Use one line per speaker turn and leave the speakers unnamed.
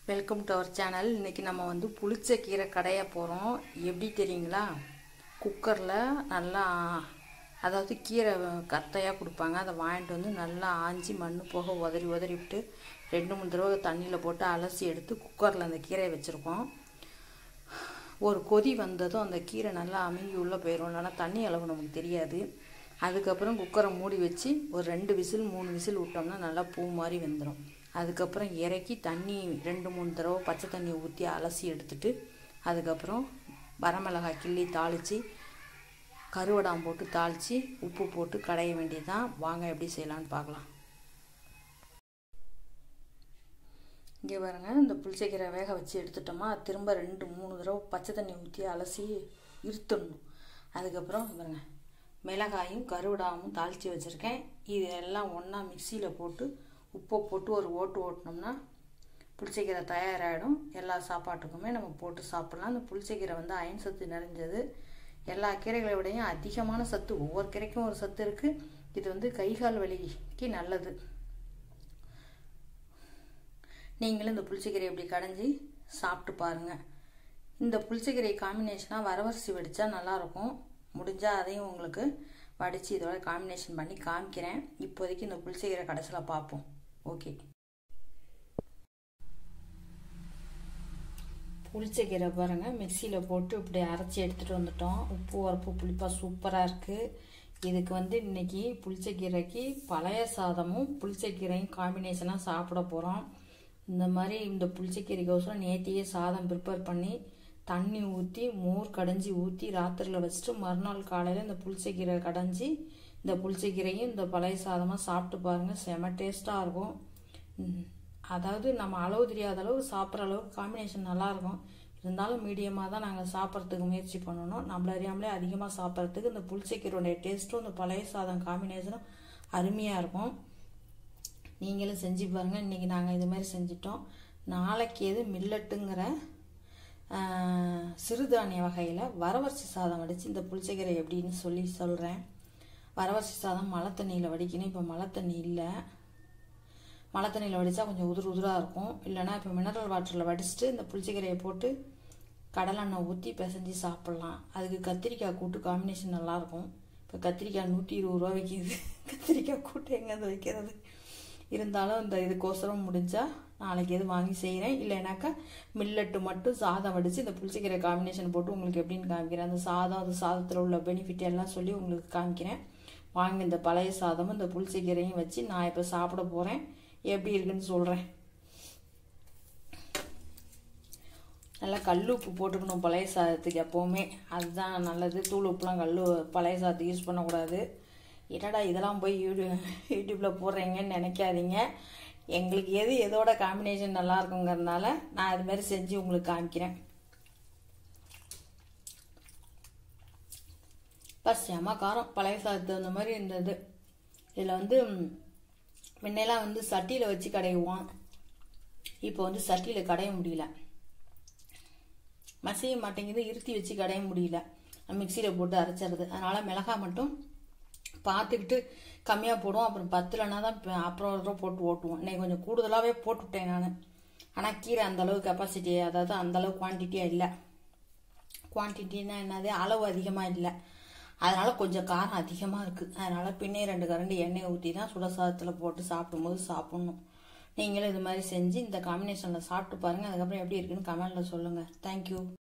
welcome to our channel இன்றைக்கி நம்ம வந்து புளிச்ச கீரை கடைய போகிறோம் எப்படி தெரியுங்களா குக்கரில் நல்லா அதாவது கீரை கத்தையாக கொடுப்பாங்க அதை வாங்கிட்டு வந்து நல்லா ஆஞ்சி மண் போக உதறி உதறி விட்டு ரெண்டு மூணு தடவை தண்ணியில் போட்டு அலசி எடுத்து குக்கரில் அந்த கீரையை வச்சுருக்கோம் ஒரு கொதி வந்ததும் அந்த கீரை நல்லா அமுங்கி உள்ளே போயிடும் இல்லைன்னா தண்ணி அளவு நமக்கு தெரியாது அதுக்கப்புறம் குக்கரை மூடி வச்சு ஒரு ரெண்டு விசில் மூணு விசில் விட்டோம்னா நல்லா பூ மாதிரி வெந்துடும் அதுக்கப்புறம் இறக்கி தண்ணி ரெண்டு மூணு தடவை பச்சை தண்ணி ஊற்றி அலசி எடுத்துட்டு அதுக்கப்புறம் வரமிளகாய் கிள்ளி தாளித்து கருவடாம் போட்டு தாளித்து உப்பு போட்டு கடைய வேண்டியதுதான் வாங்க எப்படி செய்யலான்னு பார்க்கலாம் இங்கே பாருங்க இந்த புளிச்சக்கீரை வேக வச்சு எடுத்துட்டோமா திரும்ப ரெண்டு மூணு தடவை பச்சை தண்ணி ஊற்றி அலசி இருத்தணும் அதுக்கப்புறம் பாருங்க மிளகாயும் கருவிடாமும் தாளித்து வச்சுருக்கேன் இது எல்லாம் ஒன்றா மிக்சியில் போட்டு உப்பை போட்டு ஒரு ஓட்டு ஓட்டினோம்னா புளிச்சக்கீரை தயாராகிடும் எல்லா சாப்பாட்டுக்குமே நம்ம போட்டு சாப்பிட்லாம் இந்த புளிச்சக்கீரை வந்து அயன் சத்து நிறைஞ்சது எல்லா கீரைகளை விடையும் அதிகமான சத்து ஒவ்வொரு கீரைக்கும் ஒரு சத்து இருக்குது இது வந்து கை கால் வலிக்கு நல்லது நீங்களும் இந்த புளிச்சக்கீரை இப்படி கடைஞ்சி சாப்பிட்டு பாருங்கள் இந்த புளிச்சக்கீரை காம்பினேஷனாக வரவரிசி வடித்தா நல்லாயிருக்கும் முடிஞ்சால் அதையும் உங்களுக்கு வடித்து இதோட காம்பினேஷன் பண்ணி காமிக்கிறேன் இப்போதைக்கு இந்த புளிச்சக்கீரை கடைசியில் பார்ப்போம் ஓகே புளிச்சக்கீரை பாருங்கள் மிக்சியில் போட்டு இப்படி அரைச்சி எடுத்துகிட்டு வந்துட்டோம் உப்பு உரப்பு புளிப்பா சூப்பராக இருக்குது இதுக்கு வந்து இன்னைக்கு புளிச்சக்கீரைக்கு பழைய சாதமும் புளிச்சக்கீரையும் காம்பினேஷனாக சாப்பிட போகிறோம் இந்த மாதிரி இந்த புளிச்சக்கீரைக்கோசரம் நேத்தியே சாதம் ப்ரிப்பேர் பண்ணி தண்ணி ஊற்றி மோர் கடைஞ்சி ஊற்றி ராத்திரியில் வச்சுட்டு மறுநாள் காலையில் இந்த புளிச்சக்கீரை கடைஞ்சி இந்த புளிச்சக்கீரையும் இந்த பழைய சாதமாக சாப்பிட்டு பாருங்கள் செம டேஸ்ட்டாக இருக்கும் அதாவது நம்ம அளவு தெரியாத அளவு சாப்பிட்ற அளவுக்கு காம்பினேஷன் நல்லாயிருக்கும் இருந்தாலும் மீடியமாக தான் நாங்கள் சாப்பிட்றதுக்கு முயற்சி பண்ணணும் நம்மள அறியாமலே அதிகமாக சாப்பிட்றதுக்கு இந்த புளிச்சக்கீரோடைய டேஸ்ட்டும் இந்த பழைய சாதம் காம்பினேஷனும் அருமையாக இருக்கும் நீங்களும் செஞ்சு பாருங்கள் இன்றைக்கி நாங்கள் இது மாதிரி செஞ்சிட்டோம் நாளைக்கு எது மில்லட்டுங்கிற சிறுதானிய வகையில் வரவரிசி சாதம் வடித்து இந்த புளிச்சக்கீரை எப்படின்னு சொல்லி சொல்கிறேன் வரவரிசி சாதம் மழை தண்ணியில் வடிக்கணும் இப்போ மழை தண்ணி இல்லை மழை தண்ணியில் வடித்தா கொஞ்சம் உதிர் உதிராக இருக்கும் இல்லைனா இப்போ மினரல் வாட்டரில் வடிச்சிட்டு இந்த புளிச்சக்கீரையை போட்டு கடலெண்ணெய் ஊற்றி பிசைஞ்சு சாப்பிட்லாம் அதுக்கு கத்திரிக்காய் கூட்டு காம்பினேஷன் நல்லாயிருக்கும் இப்போ கத்திரிக்காய் நூற்றி இருபது ரூபா விற்கிது கத்திரிக்காய் கூட்டு எங்கேருந்து வைக்கிறது இருந்தாலும் இந்த இதுக்கோசரம் முடிஞ்சால் நாளைக்கு எது வாங்கி செய்கிறேன் இல்லைனாக்கா மில்லட்டு மட்டும் சாதம் வடித்து இந்த புளிச்சக்கீரை காம்பினேஷன் போட்டு உங்களுக்கு எப்படின்னு காமிக்கிறேன் அந்த சாதம் அந்த சாதத்தில் உள்ள பெனிஃபிட் எல்லாம் சொல்லி உங்களுக்கு காமிக்கிறேன் வாங்க இந்த பழைய சாதமும் இந்த புளிச்சக்கீரையும் வச்சு நான் இப்போ சாப்பிட போகிறேன் எப்படி இருக்குன்னு சொல்கிறேன் நல்லா கல் உப்பு போட்டுக்கணும் பழைய சாதத்துக்கு எப்போவுமே அதுதான் நல்லது தூள் உப்புலாம் கல் பழைய சாதத்துக்கு யூஸ் பண்ணக்கூடாது என்னடா இதெல்லாம் போய் யூடியூ யூடியூப்பில் போடுறீங்கன்னு நினைக்காதீங்க எங்களுக்கு எது எதோட காம்பினேஷன் நல்லா இருக்குங்கிறதுனால நான் இது மாதிரி செஞ்சு உங்களுக்கு காமிக்கிறேன் பஸ் செம காரம் பழைய சாதத்து அந்த மாதிரி இந்த இது இதில் வந்து முன்னெல்லாம் வந்து சட்டியில் வச்சு கடையுவோம் இப்போ வந்து சட்டியில் கடைய முடியல மசிய மாட்டேங்குது இருத்தி வச்சு கடைய முடியல மிக்சியில் போட்டு அரைச்சிடுறது அதனால் மிளகாய் மட்டும் பார்த்துக்கிட்டு கம்மியாக போடுவோம் அப்புறம் பத்துலனா தான் அப்புறம் ஒரு ரூபா போட்டு ஓட்டுவோம் இன்னைக்கு கொஞ்சம் கூடுதலாகவே போட்டுவிட்டேன் நான் ஆனால் கீரை அந்தளவு கெப்பாசிட்டி அதாவது அந்தளவு குவான்டிட்டியாக இல்லை குவான்டிட்டின்னா என்னது அளவு அதிகமாக இல்லை அதனால் கொஞ்சம் காரம் அதிகமாக இருக்குது அதனால் பின்னே ரெண்டு கரண்டி எண்ணெய் ஊற்றி தான் சுட சாதத்தில் போட்டு சாப்பிடும்போது சாப்பிட்ணும் நீங்களும் இது மாதிரி செஞ்சு இந்த காம்பினேஷனில் சாப்பிட்டு பாருங்கள் அதுக்கப்புறம் எப்படி இருக்குன்னு கமெண்டில் சொல்லுங்கள் தேங்க்யூ